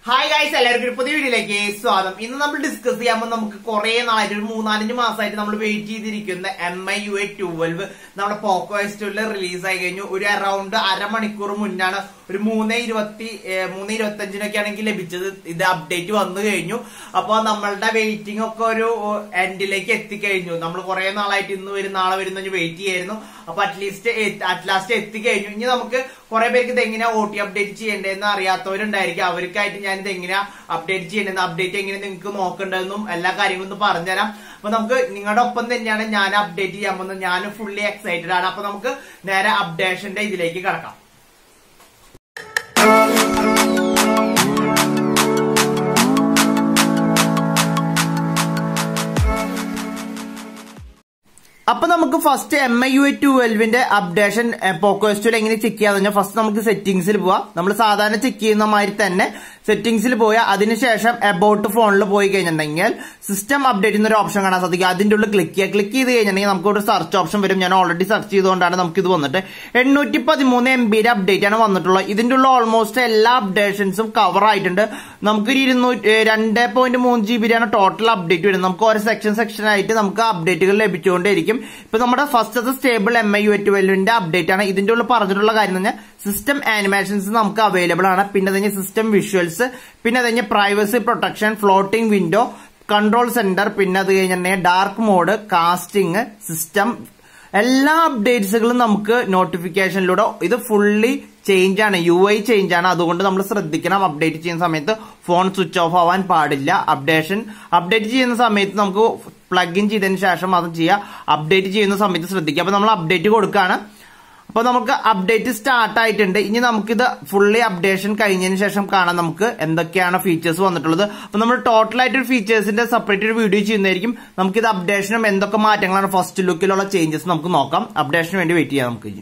hi guys എല്ലാവർക്കും ഒരു പുതിയ വീഡിയോയിലേക്ക് സ്വാഗതം ഇന്ന് നമ്മൾ ഡിസ്കസ് ചെയ്യാമ്പോൾ നമുക്ക് കുറെ നാളായിട്ട് ഒരു മൂന്നാലഞ്ച് മാസമായിട്ട് നമ്മൾ വെയിറ്റ് ചെയ്തിരിക്കുന്ന M I U I twelve നമ്മുടെ പോക്കോ എസ് ട്വൽവ് റിലീസ് ആയി കഴിഞ്ഞു ഒരു അറൌണ്ട് അരമണിക്കൂർ മുന്നാണ് ഒരു മൂന്ന് ഇരുപത്തി ഏഹ്, മൂന്ന് ഇരുപത്തി അഞ്ചിനൊക്കെ ആണെങ്കിൽ ലഭിച്ചത് ഇത് അപ്ഡേറ്റ് വന്നു കഴിഞ്ഞു അപ്പൊ നമ്മളുടെ വെയിറ്റിംഗ് ഒക്കെ ഒരു എൻഡിലേക്ക് എത്തിക്കഴിഞ്ഞു നമ്മൾ കുറെ നാളായിട്ട് ഇന്ന് വരും നാളെ വരുന്ന വെയിറ്റ് ചെയ്യായിരുന്നു അപ്പൊ അറ്റ്ലീസ്റ്റ് അറ്റ്ലാസ്റ്റ് എത്തിക്കഴിഞ്ഞു ഇനി നമുക്ക് കുറെ പേർക്ക് ഇത് എങ്ങനെയാ ഒ ടി അപ്ഡേറ്റ് ചെയ്യേണ്ടതെന്ന് അറിയാത്തവരുണ്ടായിരിക്കും അവർക്കായിട്ട് ഞാൻ ഇത് എങ്ങനെയാ അപ്ഡേറ്റ് ചെയ്യേണ്ടത് അപ്ഡേറ്റ് എങ്ങനെ നിങ്ങൾക്ക് നോക്കേണ്ടതെന്നും എല്ലാ കാര്യങ്ങളും ഒന്ന് പറഞ്ഞുതരാം അപ്പൊ നമുക്ക് നിങ്ങളുടെ ഒപ്പം തന്നെയാണ് ഞാൻ അപ്ഡേറ്റ് ചെയ്യാൻ പോകുന്നത് ഞാൻ ഫുള്ളി എക്സൈറ്റഡ് ആണ് അപ്പൊ നമുക്ക് നേരെ അപ്ഡേഷന്റെ ഇതിലേക്ക് കിടക്കാം അപ്പൊ നമുക്ക് ഫസ്റ്റ് എം ഐ യു ട്വൽവിന്റെ അപ്ഡേഷൻ പോക്കോസ്റ്റിൽ എങ്ങനെ ചെക്ക് ചെയ്യാന്ന് പറഞ്ഞാൽ ഫസ്റ്റ് നമുക്ക് സെറ്റിംഗ്സിൽ പോവാം നമ്മൾ സാധാരണ ചെക്ക് ചെയ്യുന്ന മാതിരി തന്നെ സെറ്റിംഗ്സിൽ പോയാൽ അതിനുശേഷം അബൌട്ട് ഫോണിൽ പോയി കഴിഞ്ഞിട്ടുണ്ടെങ്കിൽ സിസ്റ്റം അപ്ഡേറ്റ് എന്നൊരു ഓപ്ഷൻ കാണാൻ സാധിക്കും അതിന്റെ ഉള്ളിൽ ക്ലിക്ക് ചെയ്യുക ക്ലിക്ക് ചെയ്ത് കഴിഞ്ഞിട്ടുണ്ടെങ്കിൽ നമുക്ക് ഒരു സെർച്ച് ഓപ്ഷൻ വരും ഞാൻ ഓൾറെഡി സെർച്ച് ചെയ്തുകൊണ്ടാണ് നമുക്ക് ഇത് വന്നിട്ട് എണ്ണൂറ്റി പതിമൂന്ന് എം ബിയുടെ അപ്ഡേറ്റ് ആണ് വന്നിട്ടുള്ളത് ഇതിന്റെ ഉള്ള ഓൾമോസ്റ്റ് എല്ലാ അപ്ഡേഷൻസും കവർ ആയിട്ടുണ്ട് നമുക്കൊരു ഇരുന്നൂറ്റി രണ്ട് പോയിന്റ് മൂന്ന് ജി ബിയാണ് ടോട്ടൽ അപ്ഡേറ്റ് വരുന്നത് നമുക്ക് ഓരോ സെക്ഷൻ സെക്ഷൻ ആയിട്ട് നമുക്ക് അപ്ഡേറ്റുകൾ ലഭിച്ചുകൊണ്ടേയിരിക്കും ഇപ്പൊ നമ്മുടെ ഫസ്റ്റത്തെ സ്റ്റേബിൾ എം ഐ യു ട്വൽവിന്റെ അപ്ഡേറ്റ് ആണ് ഇതിന്റെ ഉള്ളിൽ പറഞ്ഞിട്ടുള്ള കാര്യം എന്ന് പറഞ്ഞാൽ സിസ്റ്റം ആനിമേഷൻസ് നമുക്ക് അവൈലബിൾ ആണ് പിന്നെ അതിന് സിസ്റ്റം വിഷ്വൽസ് പിന്നെ അതിന് privacy protection floating window control centre പിന്നെ അത് കഴിഞ്ഞിട്ടുണ്ടെങ്കിൽ ഡാർക്ക് മോഡ് കാസ്റ്റിംഗ് സിസ്റ്റം എല്ലാ അപ്ഡേറ്റ്സുകളും നമുക്ക് നോട്ടിഫിക്കേഷനിലൂടെ ഇത് ഫുള്ളി ചേഞ്ച് ആണ് യു ഐ ചേഞ്ച് ആണ് അതുകൊണ്ട് നമ്മൾ ശ്രദ്ധിക്കണം അപ്ഡേറ്റ് ചെയ്യുന്ന സമയത്ത് ഫോൺ സ്വിച്ച് ഓഫ് ആവാൻ പാടില്ല അപ്ഡേഷൻ അപ്ഡേറ്റ് ചെയ്യുന്ന സമയത്ത് നമുക്ക് പ്ലഗ് ഇൻ ചെയ്തതിന് ശേഷം അത് ചെയ്യുക അപ്ഡേറ്റ് ചെയ്യുന്ന സമയത്ത് ശ്രദ്ധിക്കുക അപ്പൊ നമ്മൾ അപ്ഡേറ്റ് കൊടുക്കുകയാണ് അപ്പൊ നമുക്ക് അപ്ഡേറ്റ് സ്റ്റാർട്ട് ആയിട്ടുണ്ട് ഇനി നമുക്കിത് ഫുള്ളി അപ്ഡേഷൻ കഴിഞ്ഞതിന് ശേഷം കാണാം നമുക്ക് എന്തൊക്കെയാണ് ഫീച്ചേഴ്സ് വന്നിട്ടുള്ളത് അപ്പൊ നമ്മൾ ടോട്ടൽ ആയിട്ട് ഫീച്ചേഴ്സിന്റെ സെപ്പറേറ്റ് ഒരു വീഡിയോ ചെയ്യുന്നതായിരിക്കും നമുക്കിത് അപ്ഡേഷനും എന്തൊക്കെ മാറ്റങ്ങളാണ് ഫസ്റ്റ് ലുക്കിലുള്ള ചേഞ്ചസ് നമുക്ക് നോക്കാം അപ്ഡേഷന് വേണ്ടി വെയിറ്റ് ചെയ്യാം നമുക്ക് ഇനി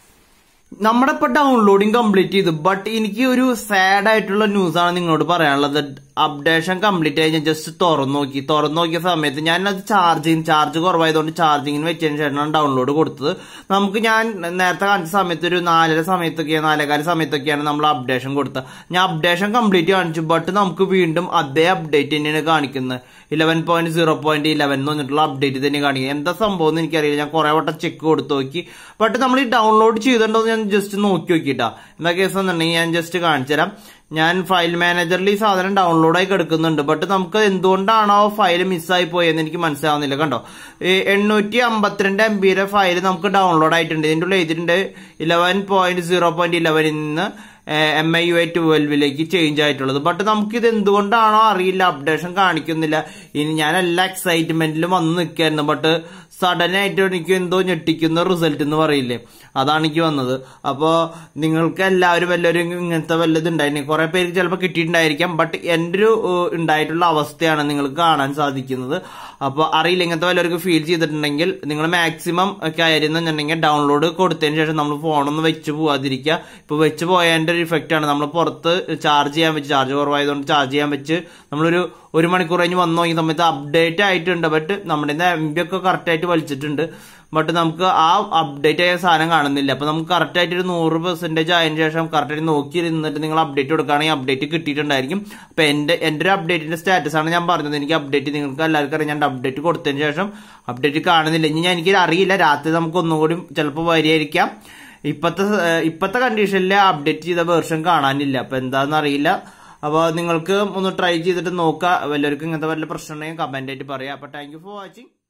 നമ്മുടെ ഇപ്പൊ ഡൗൺലോഡിങ് കംപ്ലീറ്റ് ചെയ്തു ബട്ട് എനിക്ക് ഒരു സാഡ് ആയിട്ടുള്ള ന്യൂസ് ആണ് നിങ്ങളോട് പറയാനുള്ളത് അപ്ഡേഷൻ കംപ്ലീറ്റ് കഴിഞ്ഞ് ജസ്റ്റ് തുറന്നു നോക്കി തുറന്നു നോക്കിയ സമയത്ത് ഞാൻ അത് ചാർജിങ് ചാർജ് കുറവായതുകൊണ്ട് ചാർജിങ്ങിന് വെച്ചതിന് ശേഷമാണ് ഡൗൺലോഡ് കൊടുത്തത് നമുക്ക് ഞാൻ നേരത്തെ കാണിച്ച സമയത്ത് ഒരു നാലര സമയത്തൊക്കെ നാലേകാല സമയത്തൊക്കെയാണ് നമ്മൾ അപ്ഡേഷൻ കൊടുത്തത് ഞാൻ അപ്ഡേഷൻ കംപ്ലീറ്റ് കാണിച്ചു ബട്ട് നമുക്ക് വീണ്ടും അതേ അപ്ഡേറ്റ് തന്നെയാണ് കാണിക്കുന്നത് eleven point zero point eleven എന്ന് പറഞ്ഞിട്ടുള്ള അപ്ഡേറ്റ് തന്നെ കാണിക്കുന്നത് എന്താ സംഭവം എന്ന് എനിക്കറിയില്ല ഞാൻ കുറെ വട്ടം ചെക്ക് കൊടുത്തു നോക്കി ബട്ട് നമ്മൾ ഈ ഡൗൺലോഡ് ചെയ്തിട്ടുണ്ടോ എന്ന് ഞാൻ ജസ്റ്റ് നോക്കി നോക്കിട്ടാ എന്താ കേസ് എന്നുണ്ടെങ്കിൽ ഞാൻ ജസ്റ്റ് കാണിച്ചു തരാം ഞാൻ ഫയൽ മാനേജറിൽ ഈ സാധനം ഡൗൺലോഡ് ആയി കിടക്കുന്നുണ്ട് ബട്ട് നമുക്ക് എന്തുകൊണ്ടാണോ ഫയൽ മിസ്സായി പോയെന്ന് എനിക്ക് മനസ്സിലാവുന്നില്ല കണ്ടോ ഈ എണ്ണൂറ്റി അമ്പത്തിരണ്ട് എം ബിയുടെ ഫയൽ നമുക്ക് ഡൗൺലോഡ് ആയിട്ടുണ്ട് ഇതിന്റെ ഉള്ളിൽ എഴുതിയിട്ടുണ്ട് ഇലവൻ പോയിന്റ് സീറോ പോയിന്റ് ഇലവനിൽ നിന്ന് എം ഐ യു ഐ ട്വൽവിലേക്ക് ചേഞ്ച് ആയിട്ടുള്ളത് ബട്ട് നമുക്കിത് എന്തുകൊണ്ടാണോ അറിയില്ല അപ്ഡേഷൻ കാണിക്കുന്നില്ല ഇനി ഞാൻ എല്ലാ എക്സൈറ്റ്മെന്റിലും വന്ന് നിൽക്കായിരുന്നു ബട്ട് സഡൻ ആയിട്ട് എനിക്ക് എന്തോ ഞെട്ടിക്കുന്ന റിസൾട്ട് എന്ന് പറയില്ലേ അതാണ് എനിക്ക് വന്നത് അപ്പോ നിങ്ങൾക്ക് എല്ലാവരും എല്ലാവരും ഇങ്ങനത്തെ വല്ലതും ഉണ്ടായിരുന്നു കുറെ പേർക്ക് ചിലപ്പോൾ കിട്ടിയിട്ടുണ്ടായിരിക്കാം ബട്ട് എൻ്റെ ഒരു ഏഹ്, ഉണ്ടായിട്ടുള്ള അവസ്ഥയാണ് നിങ്ങൾക്ക് കാണാൻ സാധിക്കുന്നത് അപ്പോൾ അറിയില്ല ഇങ്ങനത്തെ വല്ലവർക്ക് ഫീൽ ചെയ്തിട്ടുണ്ടെങ്കിൽ നിങ്ങൾ മാക്സിമം കയറുന്നുണ്ടെങ്കിൽ ഡൗൺലോഡ് കൊടുത്തതിന് ശേഷം നമ്മൾ ഫോണൊന്ന് വെച്ച് പോവാതിരിക്കുക ഇപ്പൊ വെച്ച് പോയതിന്റെ ഒരു ഇഫക്റ്റ് ആണ് നമ്മൾ പുറത്ത് ചാർജ് ചെയ്യാൻ വെച്ച് ചാർജ് കുറവായതുകൊണ്ട് ചാർജ് ചെയ്യാൻ വെച്ച് നമ്മളൊരു ഒരു മണിക്കൂർ കഴിഞ്ഞ് വന്നു നോക്കിയ സമയത്ത് അപ്ഡേറ്റ് ആയിട്ടുണ്ട് ബട്ട് നമ്മുടെ എം ബി ഒക്കെ കറക്റ്റ് ആയിട്ട് വലിച്ചിട്ടുണ്ട് ബട്ട് നമുക്ക് ആ അപ്ഡേറ്റ് ആയ സാധനം കാണുന്നില്ല അപ്പൊ നമുക്ക് കറക്റ്റ് ആയിട്ട് ഒരു നൂറ് പെർസെന്റേജ് ആയതിനു ശേഷം കറക്റ്റ് ആയിട്ട് നോക്കി ഇരുന്നിട്ട് നിങ്ങൾ അപ്ഡേറ്റ് കൊടുക്കുകയാണെങ്കിൽ അപ്ഡേറ്റ് കിട്ടിയിട്ടുണ്ടായിരിക്കും അപ്പൊ എന്റെ എന്റെ ഒരു അപ്ഡേറ്റിന്റെ സ്റ്റാറ്റസ് ആണ് ഞാൻ പറഞ്ഞത് എനിക്ക് അപ്ഡേറ്റ് നിങ്ങൾക്ക് എല്ലാവർക്കും അറിയാം ഞാൻ അപ്ഡേറ്റ് കൊടുത്തതിന് ശേഷം അപ്ഡേറ്റ് കാണുന്നില്ല ഇനി ഞാൻ എനിക്ക് അറിയില്ല രാത്രി നമുക്ക് ഒന്നുകൂടി ചിലപ്പോൾ വരികയായിരിക്കാം ഇപ്പത്തെ ഏഹ്, ഇപ്പത്തെ കണ്ടീഷനിൽ അപ്ഡേറ്റ് ചെയ്ത വേർഷൻ കാണാനില്ല അപ്പൊ എന്താണെന്ന് അറിയില്ല അപ്പോൾ നിങ്ങൾക്ക് ഒന്ന് ട്രൈ ചെയ്തിട്ട് നോക്കുക വല്ലവർക്കും ഇങ്ങനത്തെ വല്ല പ്രശ്നം ഉണ്ടെങ്കിൽ കമന്റ് ആയിട്ട് പറയാം അപ്പൊ താങ്ക് യു ഫോർ വാച്ചിങ്